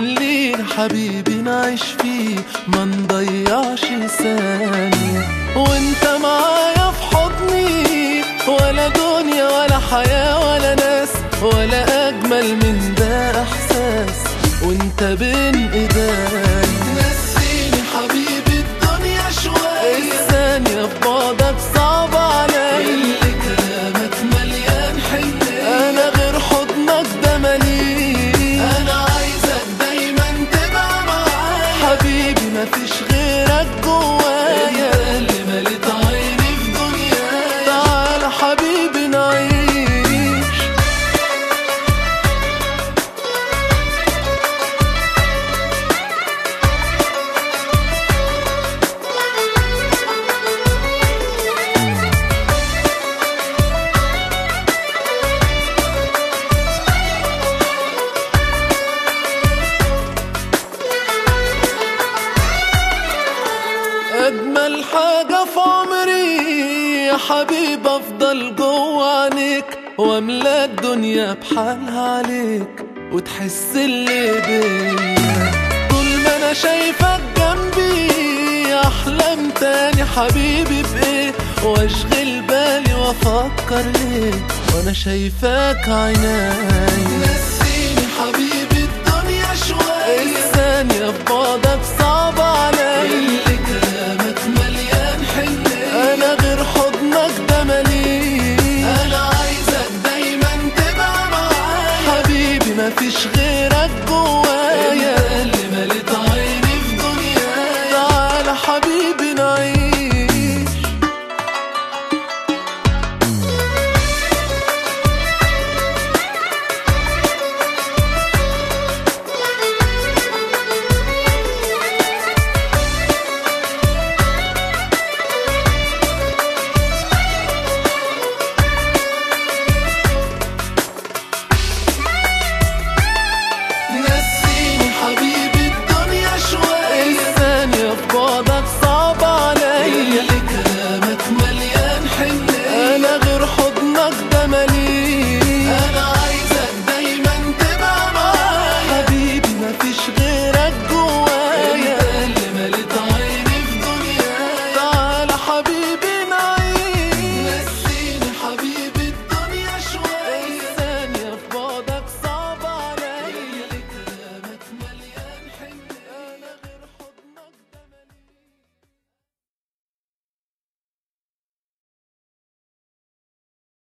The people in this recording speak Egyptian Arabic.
لينا حبيبي نعيش فيه ما نضيعش ثانية وانت معايا في حضني ولا دنيا ولا حياة ولا ناس ولا أجمل من ده إحساس وانت بين ايديا نسيني حبيبي الدنيا شوية الثانية في بعدك صعب عليا اللي كلامك مليان حنية أنا غير حضنك ده مليء أنا عايزك دايما تبقى معايا حبيبي مفيش غيرك جوايا انت اللي مليت عيني في دنيايا تعال حبيبي نعيش أجمل حاجة في عمري يا حبيب أفضل جوا عينيك وأملا الدنيا بحالها عليك وتحس اللي بيا طول ما أنا شايفك جنبي أحلم تاني حبيبي بإيه وأشغل بالي وأفكر ليه وأنا شايفاك عيناي